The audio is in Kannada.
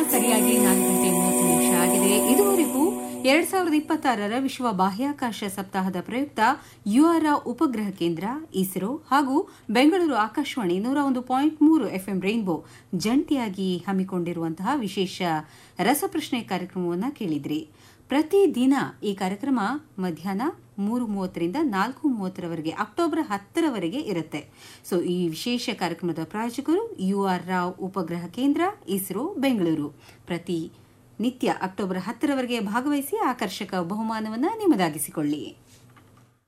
ಸರಿಯಾಗಿ ನಾಲ್ಕು ಗಂಟೆ ಮೂವತ್ತು ನಿಮಿಷ ಆಗಿದೆ ಇದುವರೆಗೂ ಎರಡ್ ಸಾವಿರದ ಇಪ್ಪತ್ತಾರರ ವಿಶ್ವ ಬಾಹ್ಯಾಕಾಶ ಸಪ್ತಾಹದ ಪ್ರಯುಕ್ತ ಯುಆರ್ ಉಪಗ್ರಹ ಕೇಂದ್ರ ಇಸ್ರೋ ಹಾಗೂ ಬೆಂಗಳೂರು ಆಕಾಶವಾಣಿ ನೂರ ಒಂದು ಪಾಯಿಂಟ್ ಮೂರು ಎಫ್ಎಂ ರೈನ್ಬೋ ಜಂಟಿಯಾಗಿ ಹಮ್ಮಿಕೊಂಡಿರುವಂತಹ ವಿಶೇಷ ರಸಪ್ರಶ್ನೆ ಕಾರ್ಯಕ್ರಮವನ್ನು ಕೇಳಿದ್ರಿ ಪ್ರತಿದಿನ ಈ ಕಾರ್ಯಕ್ರಮ ಮಧ್ಯಾಹ್ನ ಮೂರು ಮೂವತ್ತರಿಂದ ನಾಲ್ಕು ಮೂವತ್ತರವರೆಗೆ ಅಕ್ಟೋಬರ್ ಹತ್ತರವರೆಗೆ ಇರುತ್ತೆ ಸೊ ಈ ವಿಶೇಷ ಕಾರ್ಯಕ್ರಮದ ಪ್ರಾಯೋಜಕರು ಯು ಆರ್ ರಾವ್ ಉಪಗ್ರಹ ಕೇಂದ್ರ ಇಸ್ರೋ ಬೆಂಗಳೂರು ಪ್ರತಿ ನಿತ್ಯ ಅಕ್ಟೋಬರ್ ಹತ್ತರವರೆಗೆ ಭಾಗವಹಿಸಿ ಆಕರ್ಷಕ ಬಹುಮಾನವನ್ನು ನಿಮ್ಮದಾಗಿಸಿಕೊಳ್ಳಿ